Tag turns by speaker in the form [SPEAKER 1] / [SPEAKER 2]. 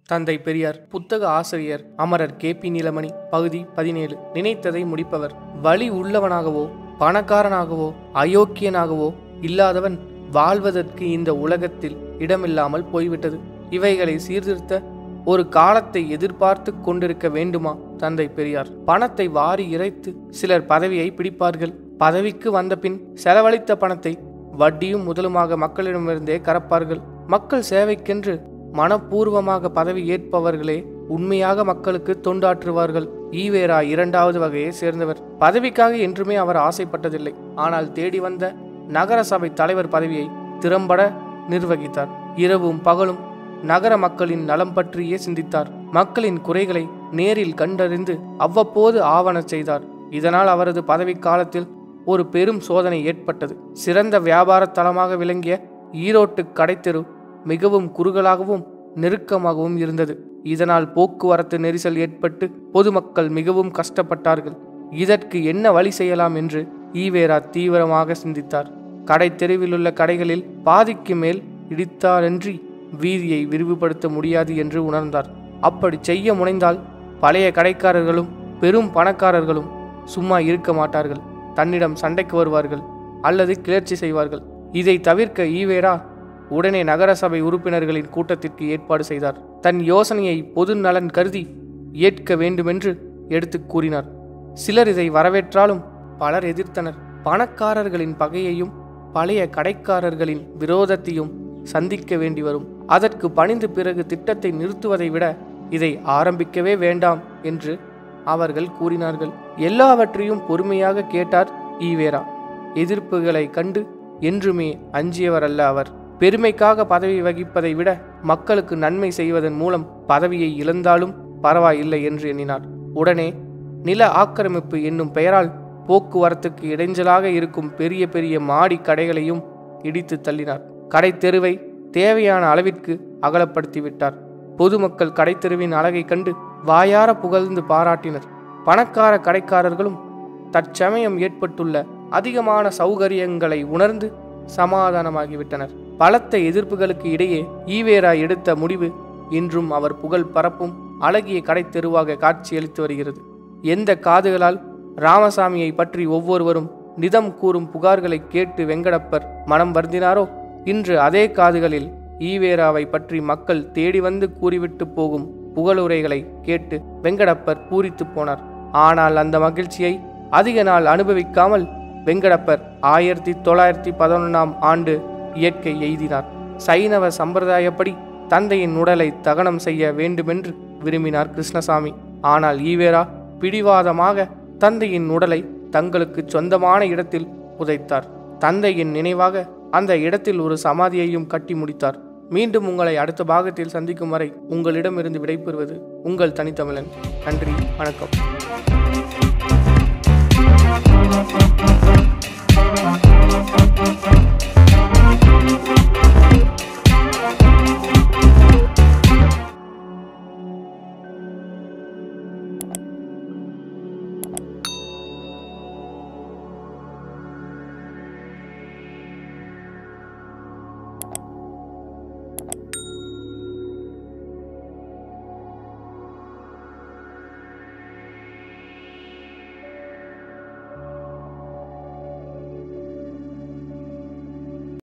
[SPEAKER 1] தந்தை பெரியார் புத்தக ஆசிரியர் அமரர் கே பி நீலமணி பகுதி பதினேழு நினைத்ததை முடிப்பவர் வழி உள்ளவனாகவோ பணக்காரனாகவோ அயோக்கியனாகவோ இல்லாதவன் வாழ்வதற்கு இந்த உலகத்தில் இடமில்லாமல் போய்விட்டது இவைகளை சீர்திருத்த ஒரு காலத்தை எதிர்பார்த்து கொண்டிருக்க வேண்டுமா தந்தை பெரியார் பணத்தை வாரி இறைத்து சிலர் பதவியை பிடிப்பார்கள் பதவிக்கு வந்தபின் செலவழித்த பணத்தை வட்டியும் முதலுமாக மக்களிடமிருந்தே கறப்பார்கள் மக்கள் சேவைக்கென்று மனப்பூர்வமாக பதவி ஏற்பவர்களே உண்மையாக மக்களுக்கு தொண்டாற்றுவார்கள் ஈவேரா இரண்டாவது வகையை சேர்ந்தவர் பதவிக்காக என்றுமே அவர் ஆசைப்பட்டதில்லை ஆனால் தேடி வந்த நகர சபை தலைவர் பதவியை திறம்பட நிர்வகித்தார் இரவும் பகலும் நகர மக்களின் நலம் பற்றியே சிந்தித்தார் மக்களின் குறைகளை நேரில் கண்டறிந்து அவ்வப்போது ஆவண செய்தார் இதனால் அவரது பதவி காலத்தில் ஒரு பெரும் சோதனை ஏற்பட்டது சிறந்த வியாபார தலமாக விளங்கிய ஈரோட்டு கடைத்தெரு மிகவும் குறுகலாகவும் நெருக்கமாகவும் இருந்தது இதனால் போக்குவரத்து நெரிசல் ஏற்பட்டு பொதுமக்கள் மிகவும் கஷ்டப்பட்டார்கள் இதற்கு என்ன வழி செய்யலாம் என்று ஈவேரா தீவிரமாக சிந்தித்தார் கடை தெருவிலுள்ள கடைகளில் பாதிக்கு மேல் இடித்தாலன்றி வீதியை விரிவுபடுத்த முடியாது என்று உணர்ந்தார் அப்படி செய்ய முனைந்தால் பழைய கடைக்காரர்களும் பெரும் பணக்காரர்களும் சும்மா இருக்க மாட்டார்கள் தன்னிடம் சண்டைக்கு வருவார்கள் அல்லது கிளர்ச்சி செய்வார்கள் இதை தவிர்க்க ஈவேரா உடனே நகரசபை உறுப்பினர்களின் கூட்டத்திற்கு ஏற்பாடு செய்தார் தன் யோசனையை பொது நலன் கருதி ஏற்க வேண்டுமென்று எடுத்து கூறினார் சிலர் இதை வரவேற்றாலும் பலர் எதிர்த்தனர் பணக்காரர்களின் பகையையும் பழைய கடைக்காரர்களின் விரோதத்தையும் சந்திக்க வேண்டி வரும் அதற்கு பணிந்து பிறகு திட்டத்தை நிறுத்துவதை விட இதை ஆரம்பிக்கவே வேண்டாம் என்று அவர்கள் கூறினார்கள் எல்லாவற்றையும் பொறுமையாக கேட்டார் ஈவேரா எதிர்ப்புகளை கண்டு என்றுமே அஞ்சியவர் அல்ல அவர் பெருமைக்காக பதவி வகிப்பதை விட மக்களுக்கு நன்மை செய்வதன் மூலம் பதவியை இழந்தாலும் பரவாயில்லை என்று எண்ணினார் உடனே நில ஆக்கிரமிப்பு என்னும் பெயரால் போக்குவரத்துக்கு இடைஞ்சலாக இருக்கும் பெரிய பெரிய மாடி கடைகளையும் இடித்து தள்ளினார் கடை தெருவை தேவையான அளவிற்கு அகலப்படுத்தி விட்டார் பொதுமக்கள் கடைத்தெருவின் அழகை கண்டு வாயார புகழ்ந்து பாராட்டினர் பணக்கார கடைக்காரர்களும் தற்சமயம் ஏற்பட்டுள்ள அதிகமான சௌகரியங்களை உணர்ந்து சமாதானமாகிவிட்டனர் பலத்த எதிர்ப்புகளுக்கு இடையே ஈவேரா எடுத்த முடிவு இன்றும் அவர் புகழ் பரப்பும் அழகிய கடைத்தெருவாக காட்சியளித்து வருகிறது எந்த காதுகளால் ராமசாமியை பற்றி ஒவ்வொருவரும் நிதம் கூறும் புகார்களை கேட்டு வெங்கடப்பர் மனம் வருந்தினாரோ இன்று அதே காதுகளில் ஈவேராவை பற்றி மக்கள் தேடி வந்து கூறிவிட்டு போகும் புகழுரைகளை கேட்டு வெங்கடப்பர் பூரித்து போனார் ஆனால் அந்த மகிழ்ச்சியை அதிக நாள் அனுபவிக்காமல் வெங்கடப்பர் ஆயிரத்தி தொள்ளாயிரத்தி பதினொன்றாம் ஆண்டு இயற்கை எய்தினார் சைனவ சம்பிரதாயப்படி தந்தையின் உடலை தகனம் செய்ய வேண்டுமென்று விரும்பினார் கிருஷ்ணசாமி ஆனால் ஈவேரா பிடிவாதமாக தந்தையின் உடலை தங்களுக்கு சொந்தமான இடத்தில் புதைத்தார் தந்தையின் நினைவாக அந்த இடத்தில் ஒரு சமாதியையும் கட்டி முடித்தார் மீண்டும் உங்களை அடுத்த பாகத்தில் சந்திக்கும் வரை உங்களிடமிருந்து விடைபெறுவது உங்கள் தனித்தமிழன் நன்றி வணக்கம்
[SPEAKER 2] Thank you.